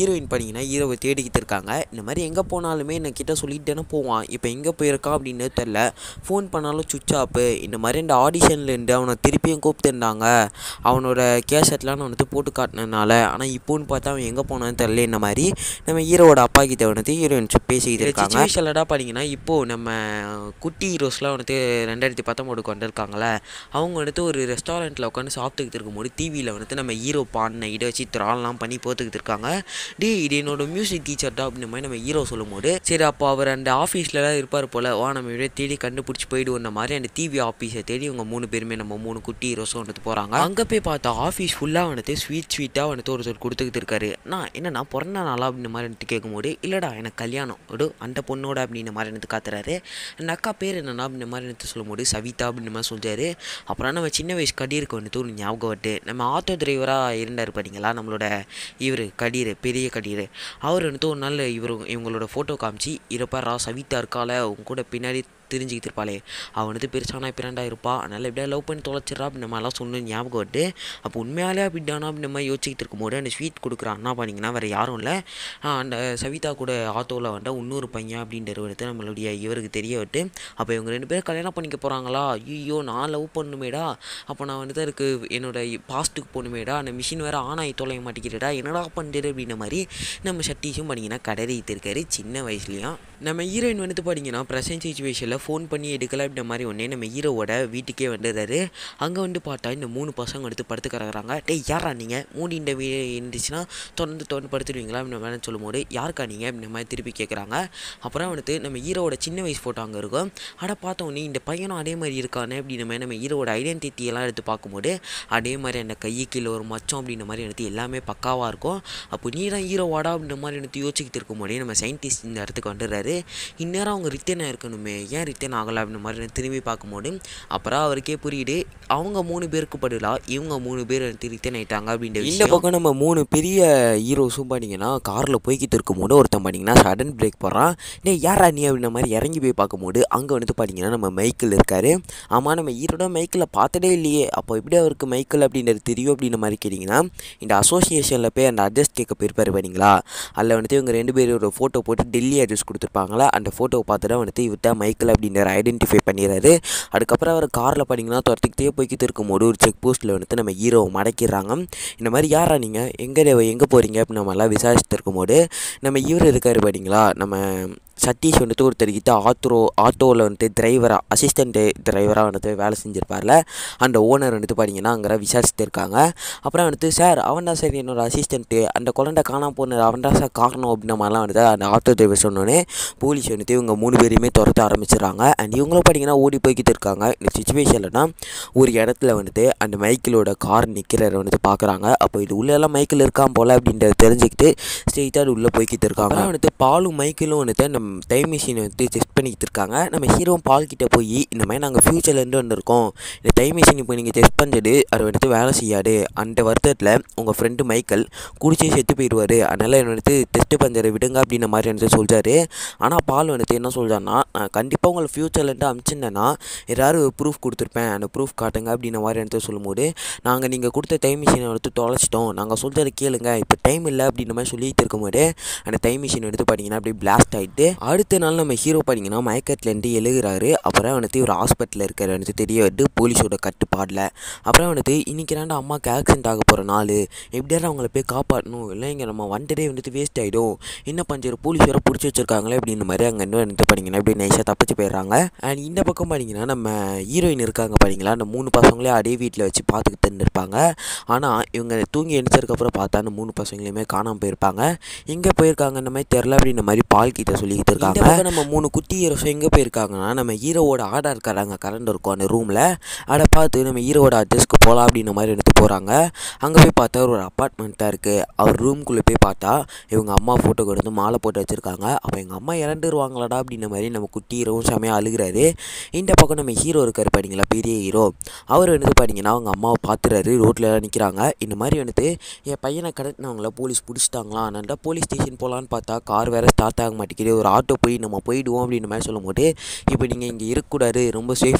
ஹீரோயின் பார்த்தீங்கன்னா ஹீரோவை தேடிக்கிட்டு இருக்காங்க இந்த மாதிரி எங்கே போனாலுமே என்ன கிட்ட சொல்லிட்டு தானே போவான் இப்போ எங்கே போயிருக்கான் அப்படின்னு தெரில ஃபோன் பண்ணாலும் சுவிட்ச் ஆப்பு இந்த மாதிரி இந்த ஆடிஷனில் இருந்து அவனை திருப்பியும் கூப்பிட்டுருந்தாங்க அவனோட கேசட்லாம் நான் வந்து போட்டு காட்டினதுனால ஆனால் இப்போன்னு பார்த்தா அவன் எங்கே போனான்னு தெரில இந்த மாதிரி நம்ம ஹீரோவோட அப்பா கிட்ட வந்து ஹீரோயின் பேசிக்கிட்டு இருக்காங்க சுச்சுவேஷன்லடா பார்த்தீங்கன்னா இப்போது நம்ம குட்டி ஹீரோஸ்லாம் வந்துட்டு ரெண்டாயிரத்தி பத்தொம்போதுக்கு வந்திருக்காங்களே அவங்க வந்துட்டு ஒரு ரெஸ்டாரண்ட்டில் உட்காந்து சாப்பிட்டுக்கிட்டு இருக்கும்போது டிவியில் வந்துட்டு நம்ம ஹீரோ பாடின இதை வச்சு த்ரால்லாம் பண்ணி போத்துக்கிட்டு இருக்காங்க டே இது என்னோட மியூசிக் டீச்சர்டா அப்படின்ற மாதிரி நம்ம ஹீரோ சொல்லும்போது சரி அப்போ அவர் அந்த ஆஃபீஸ்லலாம் இருப்பார் போல் வா நம்ம இப்படியே தேடி கண்டுபிடிச்சி போயிடுவோம் மாதிரி அந்த டிவி ஆஃபீஸை தேடி இவங்க மூணு பேருமே நம்ம மூணு குட்டி ஹீரோஸும் வந்துட்டு போகிறாங்க அங்கே போய் பார்த்தா ஆஃபீஸ் ஃபுல்லாக வந்துட்டு ஸ்வீட் ஸ்வீட்டாக வந்துட்டு ஒருத்தர் கொடுத்துக்கிட்டு இருக்காரு நான் என்னன்னா பிறந்த நாளா அப்படின்ற மாதிரி வந்துட்டு கேட்கும்போது இல்லைடா எனக்கு கல்யாணம் விடு அந்த பொண்ணோட அப்படின்ற மாதிரி எனக்கு காத்துறாரு அந்த அக்கா பேர் என்னன்னா அப்படின்ற மாதிரி எனக்கு சொல்லும்போது சவிதா அப்படின்ற மாதிரி சொல்றாரு அப்புறம் நம்ம சின்ன வயசு கடிருக்கு வந்துட்டு ஒரு ஞாபகம் வட்டு நம்ம ஆட்டோ டிரைவராக இருந்தார் பார்த்தீங்களா நம்மளோட இவர் கடீர் பெரிய கடீர் அவர் வந்துட்டு ஒரு நாள் இவர் இவங்களோட ஃபோட்டோ காமிச்சு இருப்பாரா சவிதா இருக்கால உங்க கூட பின்னாடி தெரிஞ்சுக்கிட்டு இருப்பாளே அவன் வந்துட்டு பெருசானா பிறண்டா இருப்பா அதனால் எப்படியா லவ் பண்ணி தொலைச்சிட்றா அப்படின்னு மாதிரிலாம் சொன்ன ஞாபகம் வட்டு அப்போ உண்மையாலே அப்படிடானா அப்படின்ற மாதிரி யோசிச்சுட்டு இருக்கும்போது அந்த ஸ்வீட் கொடுக்குற அண்ணா பண்ணிங்கன்னா வேறு யாரும் இல்லை அந்த சவிதா கூட ஆட்டோவில் வந்துட்டு இன்னொரு பையன் அப்படின்ற வந்துட்டு நம்மளுடைய இவருக்கு தெரிய விட்டு அப்போ இவங்க ரெண்டு பேரும் கல்யாணம் பண்ணிக்க போகிறாங்களா ஐயோ நான் லவ் பண்ணுமேடா அப்போ நான் வந்துட்டு அதுக்கு என்னோட பாஸ்ட்டுக்கு போகணுமேடா அந்த மிஷின் வேறு ஆன் ஆகி தொலைய மாட்டேங்கிறடா என்னடா பண்ணுறது அப்படின்ற மாதிரி நம்ம சட்டீஸும் பண்ணிங்கன்னா கடறிட்டு இருக்காரு சின்ன வயசுலேயும் நம்ம ஹீரோயின் வந்துட்டு பார்த்தீங்கன்னா ப்ரெசன்ட் சுச்சுவேஷனில் ஃபோன் பண்ணி எடுக்கல அப்படின்ற மாதிரி ஒன்றே நம்ம ஹீரோவோட வீட்டுக்கே வந்துடுறாரு அங்கே வந்து பார்த்தா இந்த மூணு பசங்க எடுத்து படுத்து கிடக்குறாங்க டேய் யாரா நீங்கள் மூடி இந்த வீ இருந்துச்சுன்னா தொடர்ந்து தொடர்ந்து படுத்துடுவீங்களா அப்படின்னு வேணும் சொல்லும்போது யாருக்கா நீங்கள் அப்படின்ற மாதிரி திருப்பி கேட்குறாங்க அப்புறம் வந்துட்டு நம்ம ஹீரோவோட சின்ன வயசு ஃபோட்டோ அங்கே இருக்கும் அட பார்த்தோன்னே இந்த பையனும் அதே மாதிரி இருக்கானே அப்படின்ற மாதிரி நம்ம ஹீரோவோட ஐடென்டிட்டி எல்லாம் எடுத்து பார்க்கும்போது அதே மாதிரி அந்த கையை கீழே ஒரு மச்சம் அப்படின்ற மாதிரி எனக்கு எல்லாமே பக்காவாக இருக்கும் அப்போ நீ தான் ஹீரோவாடா அப்படின்ற மாதிரி எனக்கு யோசிச்சுக்கிட்டு இருக்கும்போதே நம்ம சயின்டிஸ்ட் இந்த இடத்துக்கு வந்துடுறாரு இந்நேரம் அவங்க ரிட்டர்ன் ஆயிருக்கணுமே ஏன் ரிட்டர்ன் ஆகலை அப்படின்ற மாதிரி எனக்கு திரும்பி பார்க்கும்போது அப்புறம் அவருக்கே புரியுது அவங்க மூணு பேருக்கு பதிலாக இவங்க மூணு பேர் எடுத்து ரிட்டர்ன் ஆயிட்டாங்க அப்படின்ற இந்த பக்கம் நம்ம மூணு பெரிய ஹீரோஸும் பார்த்தீங்கன்னா காரில் போய்கிட்டு இருக்கும்போது ஒருத்தன் பார்த்தீங்கன்னா சடன் பிரேக் போடுறான் டே யாரா நீ அப்படின்ற மாதிரி இறங்கி போய் பார்க்கும்போது அங்கே வந்துட்டு பார்த்தீங்கன்னா நம்ம மைக்கிள் இருக்காரு ஆமாம் நம்ம ஹீரோட மைக்கில் பார்த்ததே இல்லையே அப்போ எப்படி அவருக்கு மைக்கிள் அப்படின்றது தெரியும் அப்படின்ற மாதிரி கேட்டிங்கன்னா இந்த அசோசியேஷனில் போய் அந்த அட்ரஸ் கேட்க போயிருப்பாரு பார்த்தீங்களா அதில் வந்துட்டு இவங்க ரெண்டு பேரும் ஒரு ஃபோட்டோ போட்டு டெல்லி அட்ரஸ் கொடுத்துருப்பாங்களா அந்த ஃபோட்டோவை பார்த்துட்டு வந்துட்டு இவர்தான் மைக்கிள் அப்படின்ற ஐடென்டிஃபை பண்ணிடுறாரு அதுக்கப்புறம் அவர் காரில் பார்த்தீங்கன்னா துரத்திக்கிட்டே போய்கிட்டு இருக்கும்போது ஒரு செக் போஸ்ட்டில் வந்துட்டு நம்ம ஹீரோவை மடக்கிடுறாங்க இந்த மாதிரி யாரா நீங்கள் எங்கே எங்கே போகிறீங்க அப்படின்னு நம்மலாம் விசாரிச்சுட்டு இருக்கும்போது நம்ம இவர் இருக்கார் பார்த்தீங்களா நம்ம சதீஷ் வந்துட்டு ஒருத்தர்கிட்ட ஆத்தோ ஆட்டோவில் வந்துட்டு டிரைவராக அசிஸ்டண்ட் டிரைவராக வந்துட்டு வேலை செஞ்சுருப்பார்ல அந்த ஓனர் வந்துட்டு பார்த்தீங்கன்னா அங்கே விசாரிச்சுட்டு இருக்காங்க அப்புறம் வந்துட்டு சார் அவன் தான் சார் என்னோட அசிஸ்டண்ட்டு அந்த குழந்தை காணாம போனது அவன் தான் சார் காரணம் அப்படின்ற மாதிரிலாம் வந்துட்டு அந்த ஆட்டோ டிரைவர் சொன்னோன்னே போலீஸ் வந்துட்டு இவங்க மூணு பேரையுமே துரத்த ஆரம்பிச்சிடுறாங்க அண்ட் இவங்களும் பார்த்தீங்கன்னா ஓடி போய்கிட்டு இருக்காங்க இந்த சுச்சுவேஷனில் தான் ஒரு இடத்துல வந்துட்டு அந்த மைக்கிளோட கார் நிற்கிறத வந்துட்டு பார்க்குறாங்க அப்போ இது உள்ளெல்லாம் மைக்கிள் இருக்கான் போல் அப்படின்றத தெரிஞ்சுக்கிட்டு ஸ்ட்ரெயிட்டாக அது உள்ளே போய்கிட்டு இருக்காங்க அப்புறம் வந்துட்டு பாலும் மைக்கிளும் வந்துட்டு நம்ம டைம் மிஷினை வந்து டெஸ்ட் பண்ணிக்கிட்டு இருக்காங்க நம்ம ஹீரோவும் பால் கிட்ட போய் இந்த மாதிரி நாங்கள் ஃப்யூச்சர்லேருந்து வந்திருக்கோம் இந்த டைம் மிஷின் இப்போ நீங்கள் டெஸ்ட் பண்ணுறது அது வந்துட்டு வேலை செய்யாது அந்த வருத்தத்தில் உங்கள் ஃப்ரெண்டு மைக்கேல் குடிச்சே செத்து போயிடுவார் அதனால் என்ன வந்துட்டு டெஸ்ட் பண்ணுறதை விடுங்க அப்படின்ற மாதிரி வந்துட்டு சொல்கிறாரு ஆனால் பால் வந்துட்டு என்ன சொல்கிறாருன்னா நான் கண்டிப்பாக உங்களை ஃப்யூச்சர்லேருந்து அனுப்பிச்சிருந்தேன்னா ஏதாவது ப்ரூஃப் கொடுத்துருப்பேன் அந்த ப்ரூஃப் காட்டுங்க அப்படின்ற மாதிரி வந்துட்டு சொல்லும்போது நாங்கள் நீங்கள் கொடுத்த டைம் மிஷினை வந்துட்டு தொலைச்சிட்டோம் நாங்கள் சொல்கிறத கேளுங்க இப்போ டைம் இல்லை அப்படின்ற மாதிரி சொல்லிட்டு இருக்கும்போது அந்த டைம் மிஷின் எடுத்து பார்த்தீங்கன்னா அப்படியே பிளாஸ்ட் ஆகிட்டு அடுத்த நாள் நம்ம ஹீரோ பார்த்தீங்கன்னா மயக்கத்துலேருந்து எழுகிறாரு அப்புறம் வந்துட்டு ஒரு ஹாஸ்பிட்டலில் இருக்கிற வந்துட்டு தெரிய வந்து போலீஸோட கட்டுப்பாடில் அப்புறம் வந்துட்டு இன்னைக்கு ரெண்டு அம்மாவுக்கு ஆக்சிடென்ட் ஆக போகிற நாள் எப்படியாவது அவங்கள போய் காப்பாற்றணும் இல்லை இங்கே நம்ம வண்டதே வந்துட்டு வேஸ்ட் ஆகிடும் என்ன பஞ்சர் போலீஸ் வேறு பிடிச்சி வச்சிருக்காங்களே அப்படின்ற மாதிரி அங்கே இன்னும் வந்துட்டு பார்த்தீங்கன்னா இப்படி நைஸாக தப்பிச்சு போயிடுறாங்க அண்ட் இந்த பக்கம் பார்த்தீங்கன்னா நம்ம ஹீரோயின் இருக்காங்க பார்த்தீங்களா அந்த மூணு பசங்களே அதே வீட்டில் வச்சு பார்த்துக்கிட்டு இருந்திருப்பாங்க ஆனால் இவங்க தூங்கி எழுந்ததுக்கப்புறம் பார்த்தா அந்த மூணு பசங்களையுமே காணாமல் போயிருப்பாங்க எங்கே போயிருக்காங்க இந்த மாதிரி தெரில அப்படின்ற மாதிரி பால் கிட்ட சொல்லிக்கிட்டு இருக்காங்க நம்ம மூணு குட்டி ஹீரோஸ் எங்கே போயிருக்காங்கன்னா நம்ம ஹீரோவோட ஆர்டர் இருக்காங்க கரண்ட் இருக்கும் அந்த ரூமில் அதை பார்த்து நம்ம ஹீரோவோட அட்ரஸ்க்கு போகலாம் அப்படின்ற மாதிரி எடுத்து போகிறாங்க அங்கே போய் பார்த்தா ஒரு அப்பார்ட்மெண்ட்டாக இருக்குது அவர் ரூம்குள்ளே போய் பார்த்தா இவங்க அம்மா ஃபோட்டோ கொடுத்து மாலை போட்டு வச்சுருக்காங்க அப்போ எங்கள் அம்மா இறந்துருவாங்களாடா அப்படின்ற மாதிரி நம்ம குட்டி ஹீரோவும் செமையாக அழுகிறாரு இந்த பக்கம் நம்ம ஹீரோ இருக்கார் பாத்தீங்களா பெரிய ஹீரோ அவர் வந்துட்டு பார்த்தீங்கன்னா அவங்க அம்மாவை பார்த்துறாரு ரோட்டில் நிற்கிறாங்க இந்த மாதிரி வந்துட்டு என் பையனை கடத்தினவங்கள போலீஸ் பிடிச்சிட்டாங்களா அதனால போலீஸ் ஸ்டேஷன் போகலான்னு பார்த்தா கார் வேறு ஸ்டார்ட் ஆக மாட்டேங்குது ஒரு ஆட்டோ போய் நம்ம போயிடுவோம் அப்படின்ற மாதிரி சொல்லும்போது இப்போ நீங்கள் இங்கே இருக்கக்கூடாது ரொம்ப சேஃப்டி இல்லை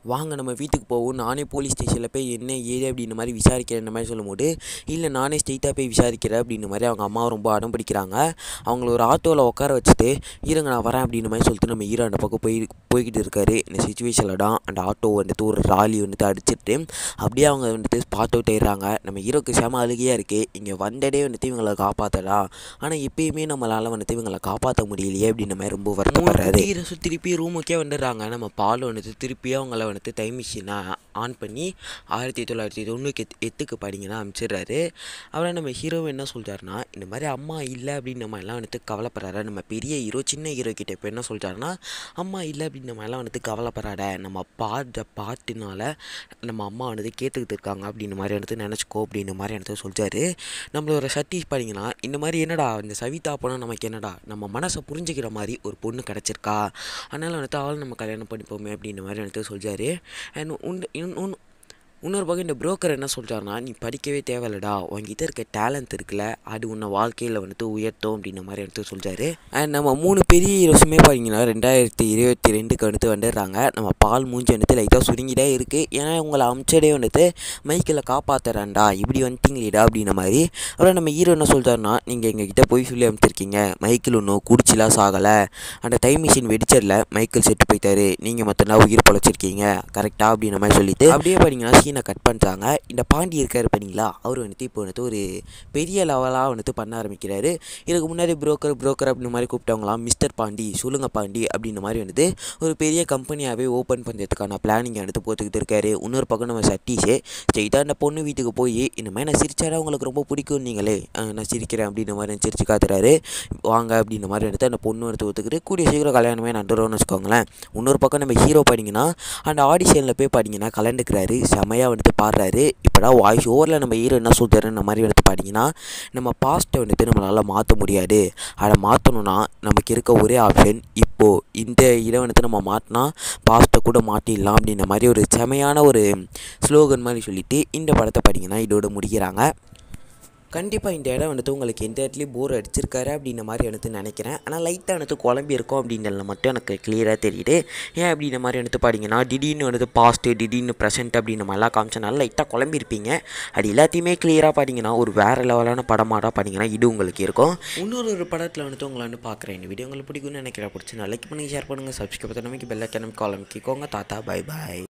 வாங்க நம்ம வீட்டுக்கு போவோம் நானே போலீஸ் ஸ்டேஷனில் போய் என்ன ஏது அப்படின்ற மாதிரி விசாரிக்கிறேன் மாதிரி சொல்லும்போது இல்லை நானே ஸ்ட்ரெயிட்டாக போய் விசாரிக்கிறேன் அப்படின்ற மாதிரி அவங்க அம்மா ரொம்ப அடம் பிடிக்கிறாங்க அவங்கள ஒரு ஆட்டோவில் உட்கார வச்சுட்டு இருங்க நான் வரேன் அப்படின்ற மாதிரி சொல்லிட்டு நம்ம ஹீரோ அந்த பக்கம் போய் போய்கிட்டு இருக்காரு இந்த சுச்சுவேஷனில் தான் அந்த ஆட்டோ வந்துட்டு ஒரு ராலி வந்துட்டு அடிச்சிட்டு அப்படியே அவங்க வந்துட்டு ஸ்பாட் அவுட் ஆயிடுறாங்க நம்ம ஹீரோக்கு செம அழுகையாக இருக்குது இங்கே வந்தடே வந்துட்டு இவங்களை காப்பாற்றலாம் ஆனால் எப்பயுமே நம்மளால் வந்துட்டு இவங்களை காப்பாற்ற முடியலையே அப்படின்ற மாதிரி ரொம்ப வருத்தப்படுறாரு ஹீரோஸ் திருப்பி ரூமுக்கே வந்துடுறாங்க நம்ம பால் வந்துட்டு திருப்பி அவங்கள வந்துட்டு டைம் மிஷினை ஆன் பண்ணி ஆயிரத்தி தொள்ளாயிரத்தி தொண்ணூற்றி எத் எத்துக்கு படிங்கன்னா அனுப்பிச்சிடுறாரு அப்புறம் நம்ம ஹீரோ என்ன சொல்கிறாருன்னா இந்த மாதிரி அம்மா இல்லை அப்படின்னு நம்ம எல்லாம் வந்துட்டு கவலைப்படுறாரு நம்ம பெரிய ஹீரோ சின்ன ஹீரோ கிட்ட இப்போ என்ன சொல்கிறாருன்னா அம்மா இல்லை அப்படின்னு நம்ம எல்லாம் வந்துட்டு கவலைப்படாத நம்ம பாடுற பாட்டுனால நம்ம அம்மா வந்துட்டு கேட்டுக்கிட்டு இருக்காங்க அப்படின்னு மாதிரி வந்துட்டு நினச்சிக்கோ அப்படின்ற மாதிரி வந்துட்டு சொல்கிறாரு நம்மளோட சட்டி பார்த்தீங்கன்னா இந்த மாதிரி என்னடா இந்த சவிதா போனால் நமக்கு என்னடா நம்ம மனசை புரிஞ்சுக்கிற மாதிரி ஒரு பொண்ணு கிடச்சிருக்கா அதனால் வந்துட்டு அவள் நம்ம கல்யாணம் பண்ணிப்போமே அப்படின்ற மாதிரி வந்துட்டு சொல்கிறாரு அண்ட் உன் இன்னொன்று இன்னொரு பக்கம் இந்த புரோக்கர் என்ன சொல்கிறாருன்னா நீ படிக்கவே தேவையில்லடா உங்ககிட்ட இருக்க டேலண்ட் இருக்குல்ல அது உன்னை வாழ்க்கையில் வந்துட்டு உயர்த்தும் அப்படின்ற மாதிரி எடுத்து சொல்கிறாரு அண்ட் நம்ம மூணு பெரிய ஹீரோஸுமே பார்த்தீங்கன்னா ரெண்டாயிரத்தி இருபத்தி ரெண்டுக்கு வந்துட்டு வந்துடுறாங்க நம்ம பால் மூஞ்சி வந்துட்டு லைட்டாக சுருங்கிட்டே இருக்குது ஏன்னா உங்களை அமிச்சடே வந்துட்டு மைக்கில் காப்பாற்றுறேன்டா இப்படி வந்துட்டீங்களேடா அப்படின்ற மாதிரி அப்புறம் நம்ம ஹீரோ என்ன சொல்கிறாருன்னா நீங்கள் எங்ககிட்ட போய் சொல்லி அனுப்பிச்சிருக்கீங்க மைக்கிள் ஒன்றும் குடிச்சிலாம் சாகலை அந்த டைம் மிஷின் வெடிச்சரில் மைக்கிள் செத்து போயிட்டாரு நீங்கள் மட்டும்தான் உயிர் பொழைச்சிருக்கீங்க கரெக்டாக அப்படின்ற மாதிரி சொல்லிட்டு அப்படியே பார்த்தீங்கன்னா சீனை கட் பண்ணிட்டாங்க இந்த பாண்டி இருக்காரு பார்த்தீங்களா அவர் வந்துட்டு இப்போ வந்துட்டு ஒரு பெரிய லெவலாக வந்துட்டு பண்ண ஆரம்பிக்கிறாரு இதுக்கு முன்னாடி புரோக்கர் புரோக்கர் அப்படின்ற மாதிரி கூப்பிட்டவங்களாம் மிஸ்டர் பாண்டி சொல்லுங்க பாண்டி அப்படின்ற மாதிரி வந்துட்டு ஒரு பெரிய கம்பெனியாகவே ஓப்பன் பண்ணுறதுக்கான பிளானிங் வந்துட்டு போட்டுக்கிட்டு இருக்காரு இன்னொரு பக்கம் நம்ம சட்டீஷே ஸ்ட்ரெயிட்டாக அந்த பொண்ணு வீட்டுக்கு போய் இந்த மாதிரி நான் சிரிச்சாடா உங்களுக்கு ரொம்ப பிடிக்கும் நீங்களே நான் சிரிக்கிறேன் அப்படின்ற மாதிரி சிரிச்சு காத்துறாரு வாங்க அப்படின்ற மாதிரி எடுத்து அந்த பொண்ணு எடுத்து ஒத்துக்கிட்டு கூடிய சீக்கிரம் கல்யாணமே நண்டுறோம்னு வச்சுக்கோங்களேன் இன்னொரு பக்கம் நம்ம ஹீரோ பார்த்தீங்கன்னா அந்த ஆடிஷனில் போய் பார்த்தீங்கன்னா கலந்துக்கிறாரு செமையாக வந்துட்டு பாடுறாரு இப்போதான் வாய்ஸ் ஓவரில் நம்ம ஹீரோ என்ன சொல்கிறாருன்ற மாதிரி வந்துட்டு பார்த்தீங்கன்னா நம்ம பாஸ்ட்டை வந்துட்டு நம்மளால் மாற்ற முடியாது அதை மாற்றணும்னா நமக்கு இருக்க ஒரே ஆப்ஷன் இப்போது இந்த இதை வந்துட்டு நம்ம மாற்றினா பாஸ்ட்டை கூட மாட்டிடலாம் அப்படின்ற மாதிரி ஒரு செமையான ஒரு ஸ்லோகன் மாதிரி சொல்லிட்டு இந்த படத்தை பார்த்தீங்கன்னா இதோட முடிக்கிறாங்க கண்டிப்பாக இந்த இடம் வந்துட்டு உங்களுக்கு எந்த இடத்துலையும் போர் அடிச்சிருக்காரு அப்படின்ற மாதிரி வந்துட்டு நினைக்கிறேன் ஆனால் லைட்டாக வந்துட்டு குழம்பி இருக்கும் அப்படின்றதுல மட்டும் எனக்கு கிளியராக தெரியுது ஏன் அப்படின்ற மாதிரி வந்துட்டு பாடிங்கன்னா திடீர்னு வந்துட்டு பாஸ்ட்டு திடீர்னு ப்ரெசென்ட் அப்படின்ற மாதிரிலாம் காமிச்சனால லைட்டாக குழம்பிருப்பீங்க அது எல்லாத்தையுமே கிளியராக பாடிங்கன்னா ஒரு வேறு லெவலான படமாக தான் பாடிங்கன்னா இது உங்களுக்கு இருக்கும் இன்னொரு ஒரு படத்தில் வந்துட்டு உங்களை வந்து பார்க்குறேன் இந்த வீடியோ உங்களுக்கு பிடிக்கும்னு நினைக்கிறேன் பிடிச்சி லைக் பண்ணி ஷேர் பண்ணுங்கள் சப்ஸ்கிரைப் பண்ணி நமக்கு பெல் ஐக்கனும் காலம் கேட்கோங்க தாத்தா பை பாய்